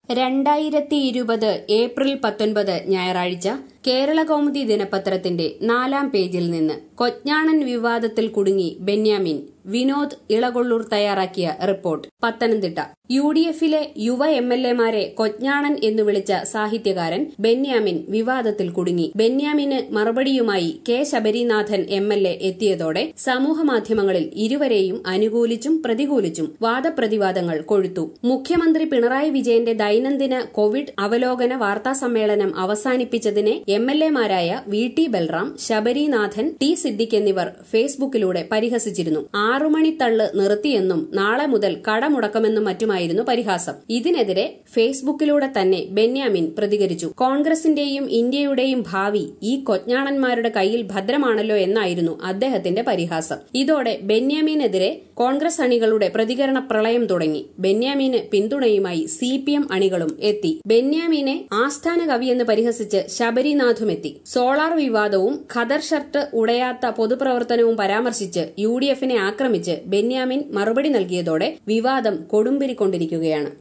രണ്ടായിരത്തി ഇരുപത് ഏപ്രിൽ പത്തൊൻപത് ഞായറാഴ്ച കേരള കൗമുദി ദിനപത്രത്തിന്റെ നാലാം പേജിൽ നിന്ന് കൊജ്ഞാണൻ വിവാദത്തിൽ കുടുങ്ങി ബെന്യാമിൻ വിനോദ് ഇളകൊള്ളൂർ തയ്യാറാക്കിയ റിപ്പോർട്ട് പത്തനംതിട്ട യു ഡി എഫിലെ യുവ എം എൽ എമാരെ കൊജ്ഞാണൻ എന്നു വിളിച്ച സാഹിത്യകാരൻ ബെന്യാമിൻ വിവാദത്തിൽ കുടുങ്ങി ബെന്യാമിന് മറുപടിയുമായി K Sabarinathan M L A എത്തിയതോടെ സമൂഹമാധ്യമങ്ങളിൽ ഇരുവരെയും അനുകൂലിച്ചും പ്രതികൂലിച്ചും വാദപ്രതിവാദങ്ങൾ കൊഴുത്തു മുഖ്യമന്ത്രി പിണറായി വിജയന്റെ ദൈനംദിന കോവിഡ് അവലോകന വാർത്താസമ്മേളനം അവസാനിപ്പിച്ചതിനെ എം എൽ എമാരായ V T Balram Sabarinathan T Siddique എന്നിവർ ഫേസ്ബുക്കിലൂടെ പരിഹസിച്ചിരുന്നു ആറുമണിത്തള്ള് നിർത്തിയെന്നും നാളെ മുതൽ കടമുടക്കമെന്നും മറ്റുമായിരുന്നു പരിഹാസം ഇതിനെതിരെ ഫേസ്ബുക്കിലൂടെ തന്നെ ബെന്യാമിൻ പ്രതികരിച്ചു കോൺഗ്രസിന്റെയും ഇന്ത്യയുടെയും ഭാവി ഈ കൊജ്ഞാണന്മാരുടെ കയ്യിൽ ഭദ്രമാണല്ലോ എന്നായിരുന്നു അദ്ദേഹത്തിന്റെ പരിഹാസം ഇതോടെ ബെന്യാമിനെതിരെ കോൺഗ്രസ് അണികളുടെ പ്രതികരണ പ്രളയം തുടങ്ങി ബെന്യാമിന് പിന്തുണയുമായി സി പി എം അണികളും എത്തി ബെന്യാമിനെ ആസ്ഥാന കവിയെന്ന് പരിഹസിച്ച് ശബരിനാഥുമെത്തി സോളാർ വിവാദവും ഖദർ ഷർട്ട് ഉടയാത്ത പൊതുപ്രവർത്തനവും പരാമർശിച്ച് യു ഡി എഫിനെ ആക്രമിച്ച് ബെന്യാമിൻ മറുപടി നൽകിയതോടെ വിവാദം കൊടുമ്പിരിക്കൊണ്ടിരിക്കുകയാണ്